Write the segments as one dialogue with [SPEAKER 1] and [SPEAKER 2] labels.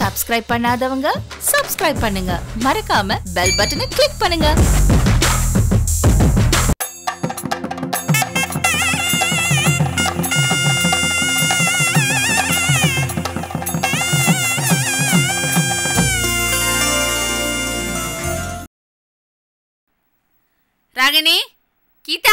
[SPEAKER 1] Subscribe பண்ணாதவங்க subscribe பண்ணுங்க மறக்காம பெல் பட்டனை கிளிக் பண்ணுங்க
[SPEAKER 2] ராகினி கீதா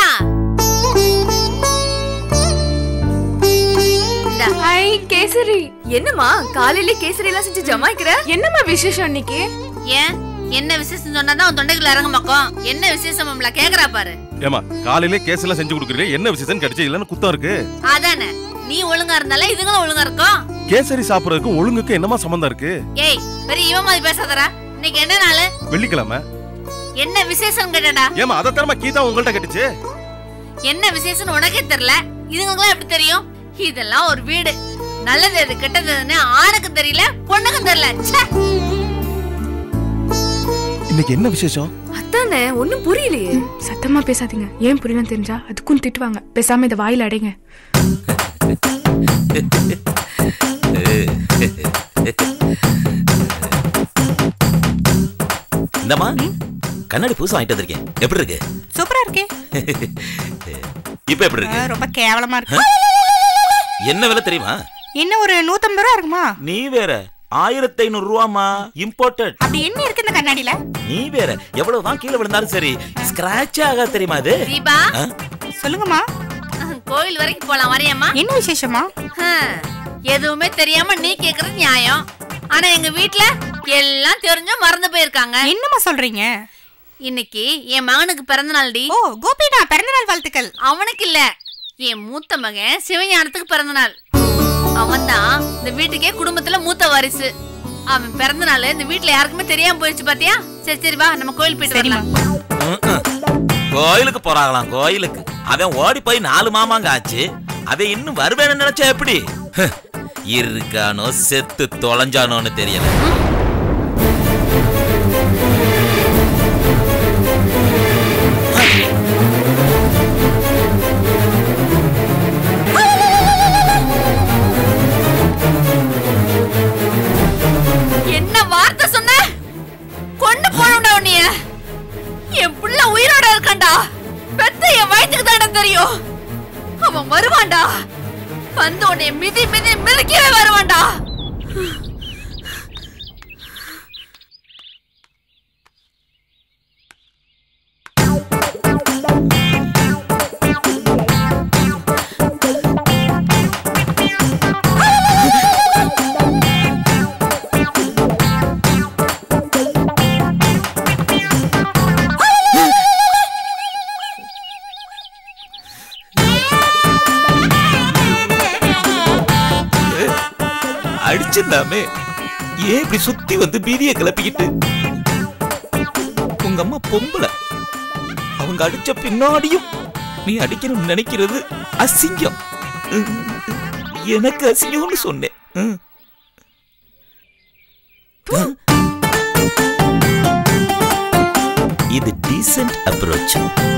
[SPEAKER 2] இந்தா.
[SPEAKER 3] ஹாய் கேசரி
[SPEAKER 4] என்னம்மா காலையில கேசரி எல்லாம் செஞ்சு ஜமாய்க்கிற
[SPEAKER 3] என்னம்மா விசேஷம் இன்னைக்கு
[SPEAKER 2] ஏன் என்ன விசேஷம் சொன்னாதான் உன் தொண்டைக்குள்ள இறங்க மாக்கோம் என்ன விசேஷம் நம்மள கேக்குறா பாரு
[SPEAKER 5] ஏமா காலையிலே கேஸ் எல்லாம் செஞ்சு கொடுக்குறீங்க என்ன விசேஷம் கிடைச்சு இல்லன்னு குத்தம் இருக்கு
[SPEAKER 2] அதானே நீ ஒழுங்கா இருந்தால இதுங்களும் ஒழுங்கா இருக்கும்
[SPEAKER 5] கேசரி சாப்பிடறதுக்கு ஒழுங்குக்கு என்னமா சம்பந்தம் இருக்கு
[SPEAKER 2] ஏய் பெரிய இவன் மாதிரி பேசாதடா இன்னைக்கு என்ன நாள்
[SPEAKER 5] வெள்ளிக்கிழமை
[SPEAKER 2] என்ன விசேஷம் கேட்டடா
[SPEAKER 5] ஏமா அதை தரமா கீதா உங்கள்ட்ட கேட்டுச்சு
[SPEAKER 2] என்ன விசேஷம் உனக்கே தெரியல இதுங்களும் எப்படி தெரியும் இதெல்லாம் ஒரு வீடு நல்லது எது கெட்டது எதுன்னு ஆணுக்கும் தெரியல பொண்ணுக்கும் தெரியல ச்சே.
[SPEAKER 5] இன்னைக்கு என்ன விசேஷம்
[SPEAKER 4] அதானே ஒண்ணும் புரியலையே
[SPEAKER 3] சத்தமா பேசாதீங்க ஏன் புரியலன்னு தெரிஞ்சா அதுக்கும் திட்டுவாங்க பேசாம இதை வாயில அடைங்க
[SPEAKER 6] இந்தம்மா கண்ணாடி புதுசா வாங்கிட்டு வந்திருக்கேன் எப்படி இருக்கு
[SPEAKER 7] சூப்பரா இருக்கே
[SPEAKER 6] இப்ப எப்படி இருக்கு
[SPEAKER 7] ஆ, ரொம்ப கேவலமா இருக்கு
[SPEAKER 6] என்ன விலை தெரியுமா
[SPEAKER 7] இன்னும் ஒரு நூத்தம்பது ரூபா இருக்குமா
[SPEAKER 6] நீ வேற ஆயிரத்தி ஐநூறு ரூபாமா இம்போர்ட்டட்
[SPEAKER 7] அப்படி என்ன இருக்கு இந்த கண்ணாடியில
[SPEAKER 6] நீ வேற எவ்வளவுதான் கீழே விழுந்தாலும் சரி ஸ்கிராட்ச் ஆகாது தெரியுமா அது
[SPEAKER 2] தீபா
[SPEAKER 6] ஆ?
[SPEAKER 7] சொல்லுங்கம்மா
[SPEAKER 2] கோயில் வரைக்கும் போலாம் வரையம்மா
[SPEAKER 7] என்ன விசேஷமா
[SPEAKER 2] ஹம், எதுவுமே தெரியாம நீ கேக்குறது நியாயம் ஆனா எங்க வீட்ல எல்லாம் தெரிஞ்சும் மறந்து போயிருக்காங்க
[SPEAKER 7] என்னம்மா சொல்றீங்க
[SPEAKER 2] இன்னைக்கு என் மகனுக்கு பிறந்த நாள்டி
[SPEAKER 7] ஓ கோபினா பிறந்தநாள் வாழ்த்துக்கள்
[SPEAKER 2] அவனுக்கு இல்ல என் மூத்த மகன் சிவஞானத்துக்கு பிறந்த நாள் அவன் தான் இந்த வீட்டுக்கே குடும்பத்துல மூத்த வாரிசு அவன் பிறந்த நாள் இந்த வீட்ல யாருக்குமே தெரியாம போயிடுச்சு பாத்தியா சரி சரி வா நம்ம கோயில் போயிட்டு
[SPEAKER 7] சரிம்மா
[SPEAKER 2] வரலாம்
[SPEAKER 6] ம்ம். கோயிலுக்கு போறாங்களாம் கோயிலுக்கு அவன் ஓடி போய் நாலு மாமாங்க ஆச்சு அவன் இன்னும் வருவேன்னு நினைச்சா எப்படி ஹ், இருக்கானோ செத்து தொலைஞ்சானோன்னு தெரியல
[SPEAKER 2] என்ன வார்த்தை சொன்ன கொண்டு போனோம்டா உன்னைய என் புள்ள உயிரோட இருக்கான்டா பெத்த என் வயிற்றுக்கு தானே தெரியும் அவன் வருவான்டா வந்து உன்னை மிதி மிதி மிதிக்கவே வருவான்டா
[SPEAKER 6] அடிச்சிருந்தாமே ஏன் இப்படி சுத்தி வந்து பீதிய கிளப்பிக்கிட்டு உங்க அம்மா பொம்பளை அவங்க அடிச்ச பின்னாடியும் நீ அடிக்கணும்னு நினைக்கிறது அசிங்கம் உம். எனக்கு அசிங்கம்னு சொன்னேன் உம். இது டீசன்ட் அப்ரோச்